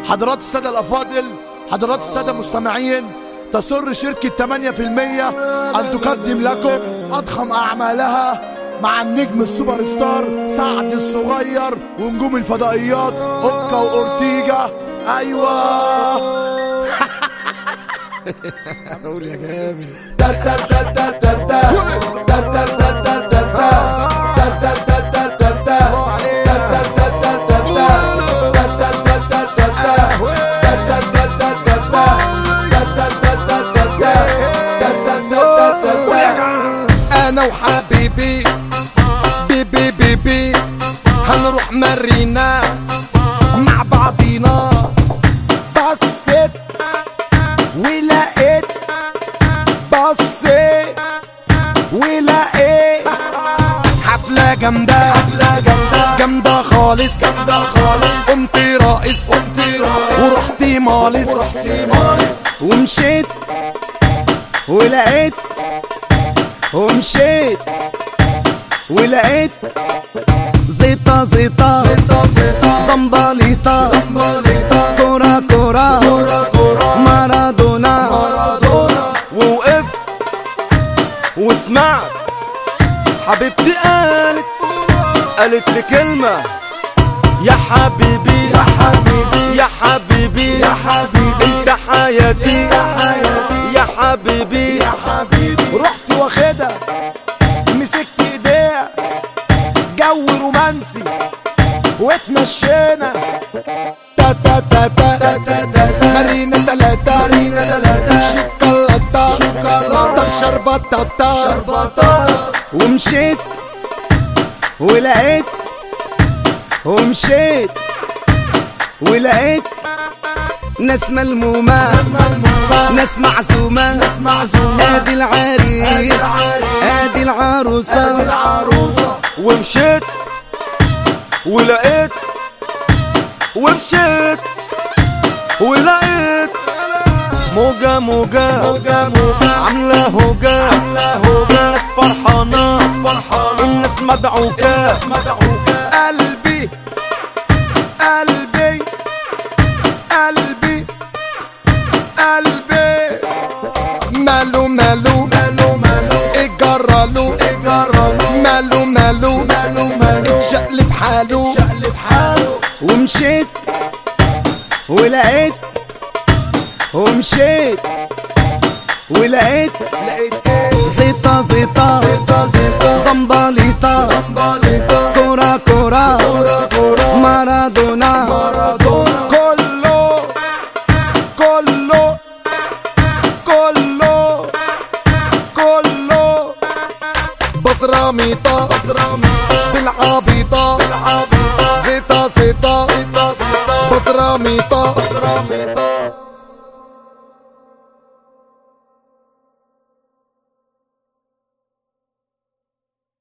حضرات السادة الأفاضل حضرات السادة المستمعين تسر شركة 8% أن تقدم لكم أضخم أعمالها مع النجم السوبر ستار سعد الصغير ونجوم الفضائيات أوكا وأورتيجا أيوة قول يا جامد انا وحبيبي بيبي بيبي هنروح مرينا مع بعضينا بصيت ولقيت بصيت ولقيت حفلة جامدة حفلة جامدة جامدة خالص جامدة خالص قمت راقص قمت راقص ورحت مالص ورحت مالص ومشيت ولقيت ومشيت ولقيت زيطة زيطة زمبليطة كورة كورة مارادونا ووقفت وسمعت حبيبتي قالت قالت لي كلمة يا حبيبي يا حبيبي يا حبيبي يا حبيبي انت حياتي يا حياتي يا حبيبي يا حبيبي رحت واخدها مسكت ايديها جو رومانسي واتمشينا تا تا تا تا مارينا تلاتة مارينا تلاتة شوكولاتة شوكولاتة بشربطة شربطة ومشيت ولقيت ومشيت ولقيت ناس ملمومة ناس معزومة ناس معزومة ادي العريس ادي العروسة العروسة ومشيت ولقيت ومشيت ولقيت موجة موجة موجة موجة عاملة هوجة عاملة هوجة ناس فرحانة ناس فرحانة الناس مدعوكة الناس مدعوكة قلبي قلبي قلبي قلبي ماله ماله ماله ماله اجرله اجرله ماله ماله ماله ماله شقلب حاله شقلب حاله ومشيت ولقيت ومشيت ولقيت لقيت ايه زيطة زيطة زيطة زيطة زمبليطة زمبليطة كورة كورة كورة كورة مارادونا مارادونا كله كله كله كله بصراميطة بصراميطة بالعبيطة بالعبيطة زيطة زيطة زيطة زيطة بصراميطة بصراميطة